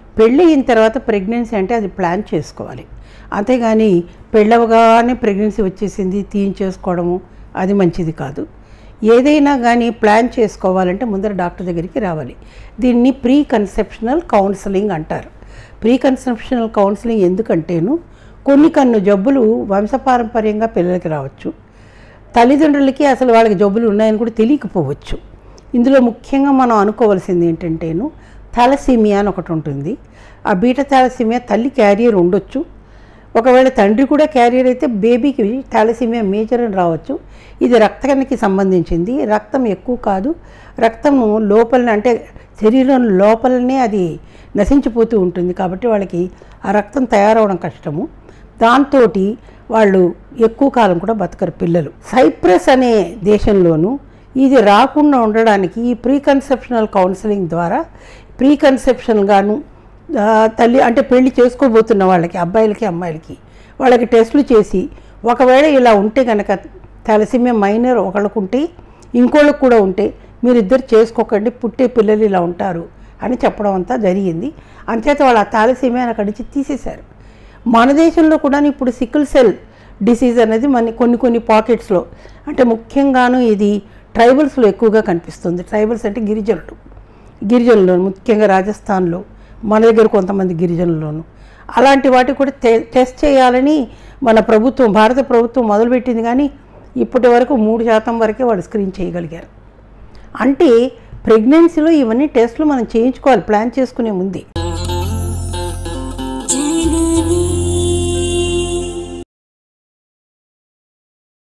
పెళ్ళి అయిన తర్వాత ప్రెగ్నెన్సీ అంటే అది ప్లాన్ చేసుకోవాలి అంతేగాని పెళ్ళవగానే ప్రెగ్నెన్సీ వచ్చేసింది తీయించేసుకోవడము అది మంచిది కాదు ఏదైనా కానీ ప్లాన్ చేసుకోవాలంటే ముందర డాక్టర్ దగ్గరికి రావాలి దీన్ని ప్రీ కన్సెప్షనల్ కౌన్సిలింగ్ అంటారు ప్రీ కన్సెప్షనల్ కౌన్సిలింగ్ ఎందుకంటేను కొన్ని కన్ను జబ్బులు వంశపారంపర్యంగా పిల్లలకి రావచ్చు తల్లిదండ్రులకి అసలు వాళ్ళకి జబ్బులు ఉన్నాయని కూడా తెలియకపోవచ్చు ఇందులో ముఖ్యంగా మనం అనుకోవాల్సింది ఏంటంటేను థాలసీమియా అని ఒకటి ఉంటుంది ఆ బీటా థాలసీమియా తల్లి క్యారియర్ ఉండొచ్చు ఒకవేళ తండ్రి కూడా క్యారియర్ అయితే బేబీకి థాలసీమియా మేజర్ అని రావచ్చు ఇది రక్తానికి సంబంధించింది రక్తం ఎక్కువ కాదు రక్తము లోపలనే అంటే శరీరం లోపలనే అది నశించిపోతూ ఉంటుంది కాబట్టి వాళ్ళకి ఆ రక్తం తయారవడం కష్టము దాంతో వాళ్ళు ఎక్కువ కాలం కూడా బతకరు పిల్లలు సైప్రస్ అనే దేశంలోనూ ఇది రాకుండా ఉండడానికి ఈ ప్రీ కన్సెప్షనల్ కౌన్సిలింగ్ ద్వారా ప్రీ కన్సెప్షన్ గాను ఆ, తల్లి అంటే పెళ్లి చేసుకోబోతున్న వాళ్ళకి అబ్బాయిలకి అమ్మాయిలకి వాళ్ళకి టెస్టులు చేసి ఒకవేళ ఇలా ఉంటే కనుక తలసిమే మైనర్ ఒకళ్ళకు ఉంటే ఇంకోళ్ళకు కూడా ఉంటే మీరిద్దరు చేసుకోకండి పుట్టే పిల్లలు ఇలా ఉంటారు అని చెప్పడం అంతా జరిగింది అంచేత వాళ్ళ తాలసీమే అక్కడి నుంచి తీసేశారు మన దేశంలో కూడా ఇప్పుడు సికిల్ సెల్ డిసీజ్ అనేది మన కొన్ని కొన్ని పాకెట్స్లో అంటే ముఖ్యంగాను ఇది ట్రైబల్స్లో ఎక్కువగా కనిపిస్తుంది ట్రైబల్స్ అంటే గిరిజనులు గిరిజనులు ముఖ్యంగా రాజస్థాన్లో మన దగ్గర కొంతమంది గిరిజనుల్లోను అలాంటి వాటి కూడా టె- టెస్ట్ చేయాలని మన ప్రభుత్వం భారత ప్రభుత్వం మొదలుపెట్టింది కానీ ఇప్పటి వరకు మూడు శాతం వరకే వాళ్ళు స్క్రీన్ చేయగలిగారు అంటే ప్రెగ్నెన్సీలో ఇవన్నీ టెస్టులు మనం చేయించుకోవాలి ప్లాన్ చేసుకునే ముందే